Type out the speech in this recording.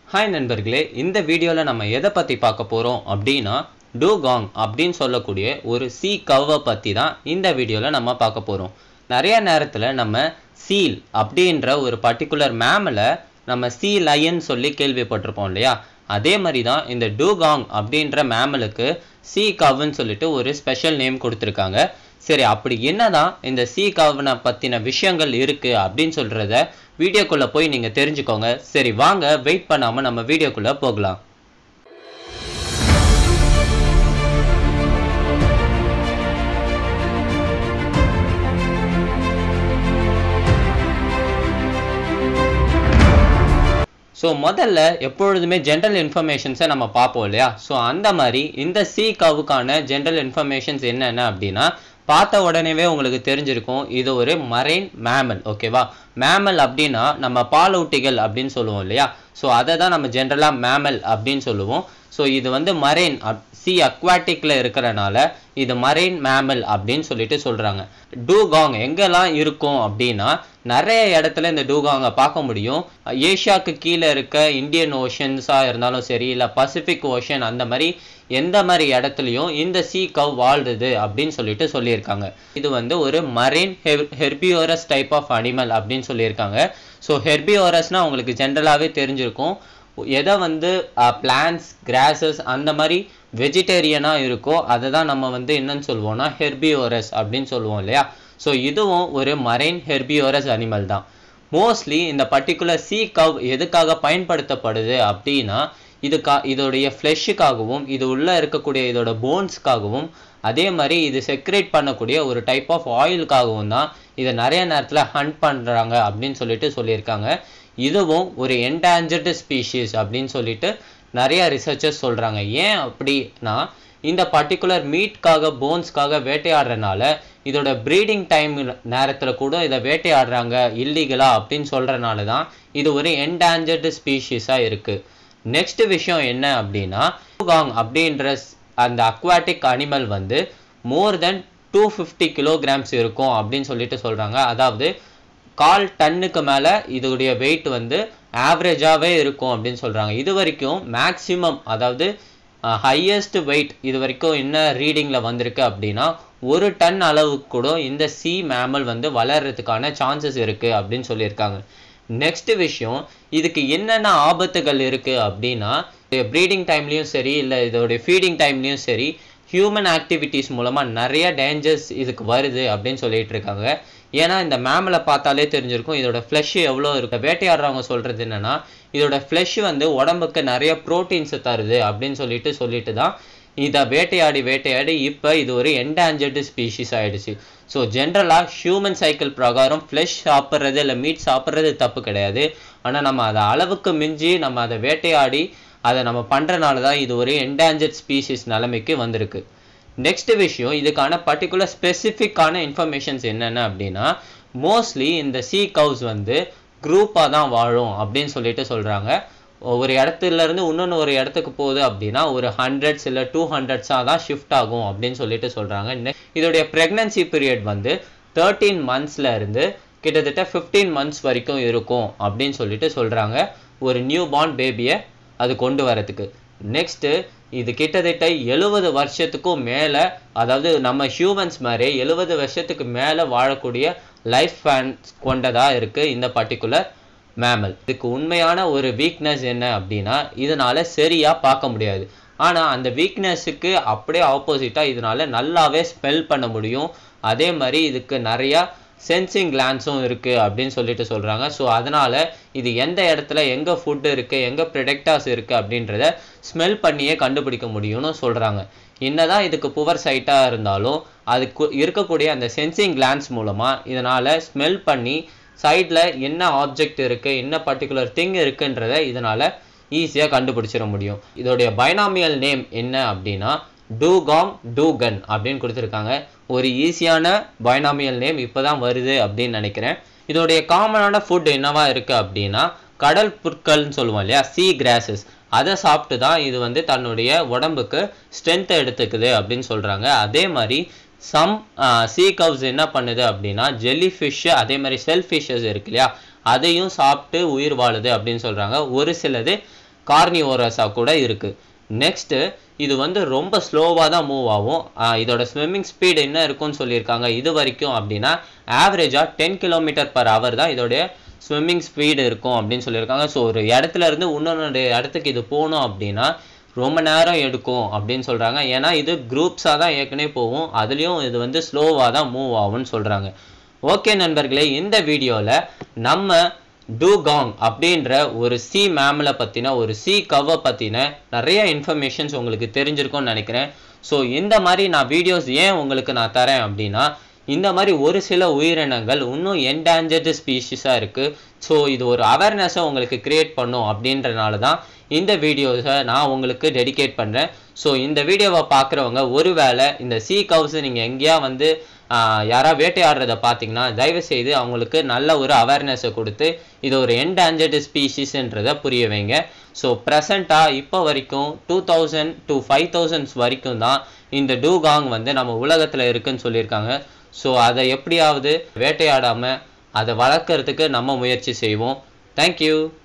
hi நண்பர்களே இந்த வீடியோவில் நம்ம எதை பற்றி பார்க்க போகிறோம் அப்படின்னா டூகாங் அப்படின்னு சொல்லக்கூடிய ஒரு சி கவ்வை பற்றி தான் இந்த வீடியோவில் நம்ம பார்க்க போகிறோம் நிறைய நேரத்தில் நம்ம சீல் அப்படின்ற ஒரு பர்டிகுலர் மேமில் நம்ம சீ லயன் சொல்லி கேள்விப்பட்டிருப்போம் இல்லையா அதே மாதிரி தான் இந்த டூகாங் அப்படின்ற மேமலுக்கு சி கவ்னு சொல்லிட்டு ஒரு ஸ்பெஷல் நேம் கொடுத்துருக்காங்க சரி அப்படி என்னதான் இந்த சி கவ்னை பற்றின விஷயங்கள் இருக்குது அப்படின்னு சொல்கிறத வீடியோக்குள்ளே போய் நீங்கள் தெரிஞ்சுக்கோங்க சரி வாங்க வெயிட் பண்ணாமல் நம்ம வீடியோக்குள்ளே போகலாம் ஸோ முதல்ல எப்பொழுதுமே ஜென்ரல் இன்ஃபர்மேஷன்ஸை நம்ம பார்ப்போம் இல்லையா ஸோ அந்த மாதிரி இந்த சி கவுக்கான ஜென்ரல் இன்ஃபர்மேஷன்ஸ் என்னென்ன அப்படின்னா பார்த்த உடனேவே உங்களுக்கு தெரிஞ்சிருக்கும் இது ஒரு மரைன் மேமல் ஓகேவா மேமல் அப்படின்னா நம்ம பாலூட்டிகள் அப்படின்னு சொல்லுவோம் இல்லையா ஸோ அதை தான் நம்ம ஜென்ரலாக மேமல் அப்படின்னு சொல்லுவோம் ஸோ இது வந்து மரைன் சி அக்வாட்டிக்ல இருக்கிறனால இது மரைன் மேமல் அப்படின்னு சொல்லிட்டு சொல்றாங்க டூகாங் எங்கெல்லாம் இருக்கும் அப்படின்னா நிறைய இடத்துல இந்த டூகாங்கை பார்க்க முடியும் ஏஷியாவுக்கு கீழே இருக்க இந்தியன் ஓஷன்ஸாக இருந்தாலும் சரி இல்லை பசிபிக் ஓஷன் அந்த மாதிரி எந்த மாதிரி இடத்துலையும் இந்த சீ கவ் வாழ்றது அப்படின்னு சொல்லிட்டு சொல்லியிருக்காங்க இது வந்து ஒரு marine herbivorous type of animal அப்படின்னு சொல்லியிருக்காங்க ஸோ ஹெர்பியோரஸ்னால் உங்களுக்கு ஜென்ரலாகவே தெரிஞ்சிருக்கும் எதை வந்து பிளான்ஸ் கிராசஸ் அந்த மாதிரி வெஜிடேரியனாக இருக்கோ அதை தான் நம்ம வந்து என்னன்னு சொல்லுவோம்னா ஹெர்பியோரஸ் அப்படின்னு சொல்லுவோம் இல்லையா ஸோ இதுவும் ஒரு மரைன் ஹெர்பியோரஸ் அனிமல் தான் மோஸ்ட்லி இந்த பர்டிகுலர் சீ கவ் எதுக்காக பயன்படுத்தப்படுது அப்படின்னா இதுக்கா இதோடைய ஃப்ளெஷ்ஷுக்காகவும் இது உள்ளே இருக்கக்கூடிய இதோட போன்ஸ்க்காகவும் அதே மாதிரி இது செக்ரேட் பண்ணக்கூடிய ஒரு டைப் ஆஃப் ஆயிலுக்காகவும் தான் இதை நிறைய நேரத்தில் ஹண்ட் பண்ணுறாங்க அப்படின்னு சொல்லிட்டு சொல்லியிருக்காங்க இதுவும் ஒரு என்டாஞ்சர்டு ஸ்பீஷீஸ் அப்படின்னு சொல்லிட்டு நிறைய ரிசர்ச்சர்ஸ் சொல்கிறாங்க ஏன் அப்படின்னா இந்த பர்டிகுலர் மீட்காக போன்ஸ்க்காக வேட்டையாடுறதுனால இதோட ப்ரீடிங் டைம் நேரத்தில் கூட இதை வேட்டையாடுறாங்க இல்லீகலா அப்படின்னு சொல்கிறனால தான் இது ஒரு என்டாஞ்சர்டு ஸ்பீஷீஸாக இருக்குது நெக்ஸ்ட் விஷயம் என்ன அப்படின்னா டூகாங் அப்படின்ற அந்த அக்வாட்டிக் அனிமல் வந்து more than two fifty kilograms இருக்கும் அப்படின்னு சொல்லிட்டு சொல்கிறாங்க அதாவது கால் டன்னுக்கு மேலே இதோடைய வெயிட் வந்து ஆவரேஜாகவே இருக்கும் அப்படின்னு சொல்கிறாங்க இது வரைக்கும் மேக்ஸிமம் அதாவது ஹையஸ்ட் வெயிட் இது வரைக்கும் என்ன ரீடிங்கில் வந்திருக்கு அப்படின்னா ஒரு டன் அளவுக்கு கூட இந்த சி மேமல் வந்து வளர்கிறதுக்கான சான்சஸ் இருக்குது அப்படின்னு சொல்லியிருக்காங்க நெக்ஸ்ட் விஷயம் இதுக்கு என்னென்ன ஆபத்துகள் இருக்குது அப்படின்னா ப்ரீடிங் டைம்லேயும் சரி இல்லை இதோடைய ஃபீடிங் டைம்லேயும் சரி ஹியூமன் ஆக்டிவிட்டீஸ் மூலமாக நிறைய டேஞ்சர்ஸ் இதுக்கு வருது அப்படின்னு சொல்லிட்டு இருக்காங்க ஏன்னா இந்த மேமலை பார்த்தாலே தெரிஞ்சிருக்கும் இதோட ஃப்ளஷ் எவ்வளோ இருக்கு வேட்டையாடுறவங்க சொல்கிறது என்னென்னா இதோட ஃப்ளஷ் வந்து உடம்புக்கு நிறைய ப்ரோட்டீன்ஸை தருது அப்படின்னு சொல்லிட்டு சொல்லிட்டு தான் இதை வேட்டையாடி வேட்டையாடி இப்போ இது ஒரு என்டாஞ்சர்டு ஸ்பீஷிஸ் ஆயிடுச்சு ஸோ ஜென்ரலாக ஹியூமன் சைக்கிள் பிரகாரம் ஃப்ளஷ் சாப்பிட்றது இல்லை மீட் சாப்பிட்றது தப்பு கிடையாது ஆனால் நம்ம அதை அளவுக்கு மிஞ்சி நம்ம அதை வேட்டையாடி அதை நம்ம பண்ணுறனால தான் இது ஒரு என்டாஞ்சர்ட் ஸ்பீஷிஸ் நிலைமைக்கு வந்திருக்கு நெக்ஸ்ட் விஷயம் இதுக்கான பர்டிகுலர் ஸ்பெசிஃபிக்கான இன்ஃபர்மேஷன்ஸ் என்னென்ன அப்படின்னா மோஸ்ட்லி இந்த சீ கவுஸ் வந்து குரூப்பாக தான் வாழும் அப்படின்னு சொல்லிட்டு சொல்கிறாங்க ஒரு இடத்துல இருந்து இன்னொன்று ஒரு இடத்துக்கு போகுது அப்படின்னா ஒரு ஹண்ட்ரட்ஸ் இல்லை டூ ஹண்ட்ரட்ஸாக தான் ஷிஃப்ட் ஆகும் அப்படின்னு சொல்லிட்டு சொல்கிறாங்க இதோடைய ப்ரெக்னன்சி பீரியட் வந்து தேர்ட்டீன் மந்த்ஸில் இருந்து கிட்டத்தட்ட ஃபிஃப்டீன் மந்த்ஸ் வரைக்கும் இருக்கும் அப்படின்னு சொல்லிட்டு சொல்கிறாங்க ஒரு நியூ பார்ன் பேபியை அது கொண்டு வரதுக்கு நெக்ஸ்ட்டு இது கிட்டத்தட்ட எழுபது வருஷத்துக்கும் மேலே அதாவது நம்ம ஹியூமன்ஸ் மாதிரி எழுபது வருஷத்துக்கு மேலே வாழக்கூடிய லைஃப் ஸ்பேன் கொண்டதாக இருக்குது இந்த பர்டிகுலர் மேமல் இதுக்கு உண்மையான ஒரு வீக்னஸ் என்ன அப்படின்னா இதனால் சரியாக பார்க்க முடியாது ஆனால் அந்த வீக்னஸுக்கு அப்படியே ஆப்போசிட்டாக இதனால் நல்லாவே ஸ்மெல் பண்ண முடியும் அதே மாதிரி இதுக்கு நிறையா சென்சிங் கிளான்ஸும் இருக்குது அப்படின்னு சொல்லிட்டு சொல்கிறாங்க ஸோ அதனால் இது எந்த இடத்துல எங்கே ஃபுட்டு இருக்குது எங்கே ப்ரொடக்டாஸ் இருக்குது அப்படின்றத ஸ்மெல் பண்ணியே கண்டுபிடிக்க முடியும்னு சொல்கிறாங்க என்னதான் இதுக்கு புவர் சைட்டாக இருந்தாலும் அதுக்கு இருக்கக்கூடிய அந்த சென்சிங் கிளான்ஸ் மூலமாக இதனால் ஸ்மெல் பண்ணி சைடில் என்ன ஆப்ஜெக்ட் இருக்குது என்ன பர்டிகுலர் திங் இருக்குன்றத இதனால் ஈஸியாக கண்டுபிடிச்சிட முடியும் இதோடைய பைனாமியல் நேம் என்ன அப்படின்னா டூகாங் டூகன் அப்படின்னு கொடுத்துருக்காங்க ஒரு ஈஸியான பைனாமியல் நேம் இப்போ தான் வருது அப்படின்னு நினைக்கிறேன் இதோடைய காமனான ஃபுட் என்னவா இருக்குது அப்படின்னா கடல் புற்கள்னு சொல்லுவோம் இல்லையா சி கிராசஸ் அதை சாப்பிட்டு தான் இது வந்து தன்னுடைய உடம்புக்கு ஸ்ட்ரென்த்தை எடுத்துக்குது அப்படின்னு சொல்கிறாங்க அதே மாதிரி சம் சீ கவ்ஸ் என்ன பண்ணுது அப்படின்னா ஜெல்லி ஃபிஷ்ஷு அதே மாதிரி செல் ஃபிஷ்ஷஸ் இருக்கு இல்லையா அதையும் சாப்பிட்டு உயிர் வாழுது அப்படின்னு சொல்கிறாங்க ஒரு சிலது கார்னிவோரஸாக கூட இருக்குது நெக்ஸ்ட்டு இது வந்து ரொம்ப ஸ்லோவாக தான் மூவ் ஆகும் ஆஹ் இதோட ஸ்விம்மிங் ஸ்பீடு என்ன இருக்கும்னு சொல்லியிருக்காங்க இது வரைக்கும் அப்படின்னா ஆவரேஜாக டென் கிலோமீட்டர் பர் ஹவர் தான் இதோடைய ஸ்விம்மிங் ஸ்பீடு இருக்கும் அப்படின்னு சொல்லியிருக்காங்க ஸோ ஒரு இடத்துல இருந்து இன்னொன்று இடத்துக்கு இது போகணும் அப்படின்னா ரொம்ப நேரம் எடுக்கும் அப்படின்னு சொல்கிறாங்க ஏன்னா இது குரூப்ஸாக தான் ஏற்கனவே போகும் அதுலேயும் இது வந்து ஸ்லோவாக தான் மூவ் ஆகும்னு சொல்கிறாங்க ஓகே நண்பர்களே இந்த வீடியோவில் நம்ம டூகாங் அப்படின்ற ஒரு சி மேமில் பற்றின ஒரு சி கவை பற்றின நிறைய இன்ஃபர்மேஷன்ஸ் உங்களுக்கு தெரிஞ்சிருக்கும்னு நினைக்கிறேன் ஸோ இந்த மாதிரி நான் வீடியோஸ் ஏன் உங்களுக்கு நான் தரேன் அப்படின்னா இந்த மாதிரி ஒரு சில உயிரினங்கள் இன்னும் என்டாஞ்சர்டு ஸ்பீஷிஸாக இருக்குது ஸோ இது ஒரு அவேர்னஸை உங்களுக்கு கிரியேட் பண்ணும் அப்படின்றனால தான் இந்த வீடியோஸை நான் உங்களுக்கு டெடிகேட் பண்ணுறேன் ஸோ இந்த வீடியோவை பார்க்குறவங்க ஒருவேளை இந்த சி கவ்ஸ் நீங்கள் எங்கேயா வந்து யாரா வேட்டையாடுறத பார்த்தீங்கன்னா தயவு செய்து அவங்களுக்கு நல்ல ஒரு அவேர்னஸை கொடுத்து இது ஒரு என்டாஞ்சர்டு ஸ்பீஷிஸ்ன்றதை புரிய வைங்க ஸோ ப்ரெசண்ட்டாக இப்போ வரைக்கும் two thousand to five thousands வரைக்கும் தான் இந்த டூகாங் வந்து நம்ம உலகத்தில் இருக்குன்னு சொல்லியிருக்காங்க ஸோ அதை எப்படியாவது வேட்டையாடாமல் அதை வளர்க்கறதுக்கு நம்ம முயற்சி செய்வோம் தேங்க்யூ